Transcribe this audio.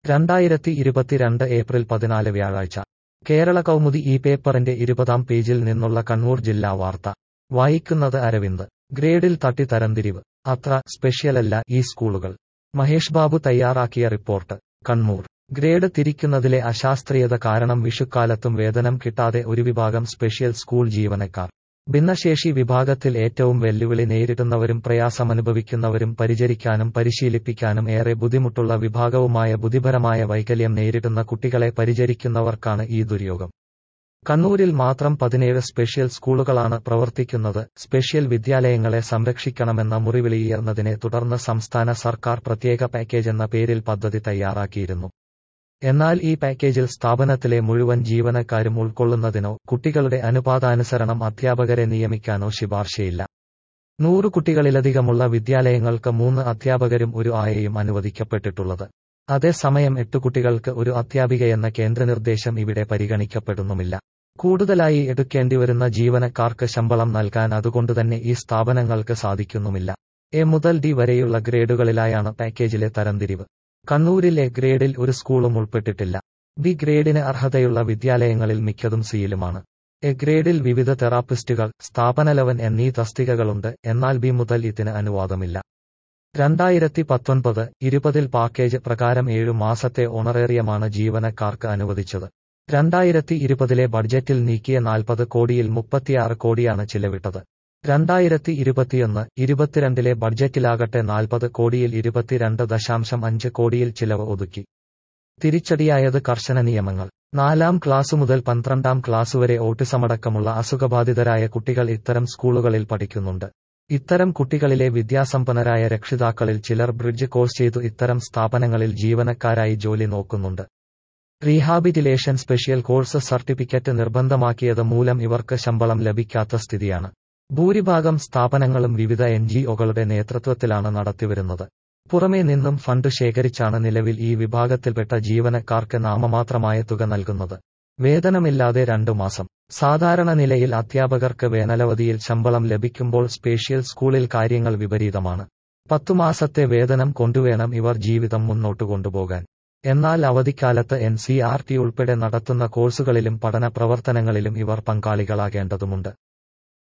രണ്ടായിരത്തി ഇരുപത്തിരണ്ട് ഏപ്രിൽ പതിനാല് വ്യാഴാഴ്ച കേരള കൗമുദി ഈ പേപ്പറിന്റെ ഇരുപതാം പേജിൽ നിന്നുള്ള കണ്ണൂർ ജില്ലാ വാർത്ത വായിക്കുന്നത് അരവിന്ദ് ഗ്രേഡിൽ തട്ടി തരംതിരിവ് അത്ര സ്പെഷ്യലല്ല ഈ സ്കൂളുകൾ മഹേഷ് ബാബു തയ്യാറാക്കിയ റിപ്പോർട്ട് കണ്ണൂർ ഗ്രേഡ് തിരിക്കുന്നതിലെ അശാസ്ത്രീയത കാരണം വിഷുക്കാലത്തും വേതനം കിട്ടാതെ ഒരു വിഭാഗം സ്പെഷ്യൽ സ്കൂൾ ജീവനക്കാർ ഭിന്നശേഷി വിഭാഗത്തിൽ ഏറ്റവും വെല്ലുവിളി നേരിടുന്നവരും പ്രയാസമനുഭവിക്കുന്നവരും പരിചരിക്കാനും പരിശീലിപ്പിക്കാനും ഏറെ ബുദ്ധിമുട്ടുള്ള വിഭാഗവുമായ ബുദ്ധിപരമായ വൈകല്യം നേരിടുന്ന കുട്ടികളെ പരിചരിക്കുന്നവർക്കാണ് ഈ ദുര്യോഗം കണ്ണൂരിൽ മാത്രം പതിനേഴ് സ്പെഷ്യൽ സ്കൂളുകളാണ് പ്രവർത്തിക്കുന്നത് സ്പെഷ്യൽ വിദ്യാലയങ്ങളെ സംരക്ഷിക്കണമെന്ന മുറിവിളിയുയർന്നതിനെ തുടർന്ന് സംസ്ഥാന സർക്കാർ പ്രത്യേക പാക്കേജ് എന്ന പേരിൽ പദ്ധതി തയ്യാറാക്കിയിരുന്നു എന്നാൽ ഈ പാക്കേജിൽ സ്ഥാപനത്തിലെ മുഴുവൻ ജീവനക്കാരും ഉൾക്കൊള്ളുന്നതിനോ കുട്ടികളുടെ അനുപാതാനുസരണം അധ്യാപകരെ നിയമിക്കാനോ ശുപാർശയില്ല നൂറ് കുട്ടികളിലധികമുള്ള വിദ്യാലയങ്ങൾക്ക് മൂന്ന് അധ്യാപകരും ഒരു ആയയും അനുവദിക്കപ്പെട്ടിട്ടുള്ളത് അതേസമയം എട്ട് കുട്ടികൾക്ക് ഒരു അധ്യാപികയെന്ന കേന്ദ്രനിർദ്ദേശം ഇവിടെ പരിഗണിക്കപ്പെടുന്നുമില്ല കൂടുതലായി എടുക്കേണ്ടിവരുന്ന ജീവനക്കാർക്ക് ശമ്പളം നൽകാൻ അതുകൊണ്ടുതന്നെ ഈ സ്ഥാപനങ്ങൾക്ക് സാധിക്കുന്നുമില്ല എ മുതൽ ഡി വരെയുള്ള ഗ്രേഡുകളിലായാണ് പാക്കേജിലെ തരംതിരിവ് കണ്ണൂരിൽ എ ഗ്രേഡിൽ ഒരു സ്കൂളും ഉൾപ്പെട്ടിട്ടില്ല ബി ഗ്രേഡിന് അർഹതയുള്ള വിദ്യാലയങ്ങളിൽ മിക്കതും സിയിലുമാണ് എ ഗ്രേഡിൽ വിവിധ തെറാപ്പിസ്റ്റുകൾ സ്ഥാപനലവൻ എന്നീ തസ്തികകളുണ്ട് എന്നാൽ ബി മുതൽ ഇതിന് അനുവാദമില്ല രണ്ടായിരത്തി പത്തൊൻപത് ഇരുപതിൽ പാക്കേജ് പ്രകാരം ഏഴു മാസത്തെ ഓണറേറിയമാണ് ജീവനക്കാർക്ക് അനുവദിച്ചത് രണ്ടായിരത്തി ഇരുപതിലെ ബഡ്ജറ്റിൽ നീക്കിയ നാൽപ്പത് കോടിയിൽ മുപ്പത്തിയാറ് കോടിയാണ് ചിലവിട്ടത് രണ്ടായിരത്തി ഇരുപത്തിയൊന്ന് ഇരുപത്തിരണ്ടിലെ ബഡ്ജറ്റിലാകട്ടെ നാൽപ്പത് കോടിയിൽ ഇരുപത്തിരണ്ട് ദശാംശം അഞ്ച് കോടിയിൽ ചിലവ് ഒതുക്കി തിരിച്ചടിയായത് കർശന നിയമങ്ങൾ നാലാം ക്ലാസ് മുതൽ പന്ത്രണ്ടാം ക്ലാസ് വരെ ഓട്ടിസമടക്കമുള്ള അസുഖബാധിതരായ കുട്ടികൾ ഇത്തരം സ്കൂളുകളിൽ പഠിക്കുന്നുണ്ട് ഇത്തരം കുട്ടികളിലെ വിദ്യാസമ്പന്നരായ രക്ഷിതാക്കളിൽ ചിലർ ബ്രിഡ്ജ് കോഴ്സ് ചെയ്തു ഇത്തരം സ്ഥാപനങ്ങളിൽ ജീവനക്കാരായി ജോലി നോക്കുന്നുണ്ട് റീഹാബിലിറ്റേഷൻ സ്പെഷ്യൽ കോഴ്സ് സർട്ടിഫിക്കറ്റ് നിർബന്ധമാക്കിയത് മൂലം ഇവർക്ക് ശമ്പളം ലഭിക്കാത്ത സ്ഥിതിയാണ് ഭൂരിഭാഗം സ്ഥാപനങ്ങളും വിവിധ എൻ ജിഒകളുടെ നേതൃത്വത്തിലാണ് നടത്തിവരുന്നത് പുറമേ നിന്നും ഫണ്ട് ശേഖരിച്ചാണ് നിലവിൽ ഈ വിഭാഗത്തിൽപ്പെട്ട ജീവനക്കാർക്ക് നാമമാത്രമായ തുക നൽകുന്നത് വേതനമില്ലാതെ രണ്ടു മാസം സാധാരണ നിലയിൽ അധ്യാപകർക്ക് വേനലവധിയിൽ ശമ്പളം ലഭിക്കുമ്പോൾ സ്പേഷ്യൽ സ്കൂളിൽ കാര്യങ്ങൾ വിപരീതമാണ് പത്തു മാസത്തെ വേതനം കൊണ്ടുവേണം ഇവർ ജീവിതം മുന്നോട്ടു കൊണ്ടുപോകാൻ എന്നാൽ അവധിക്കാലത്ത് എൻ സി ആർ ടി ഉൾപ്പെടെ നടത്തുന്ന കോഴ്സുകളിലും പഠന പ്രവർത്തനങ്ങളിലും ഇവർ പങ്കാളികളാകേണ്ടതുണ്ട്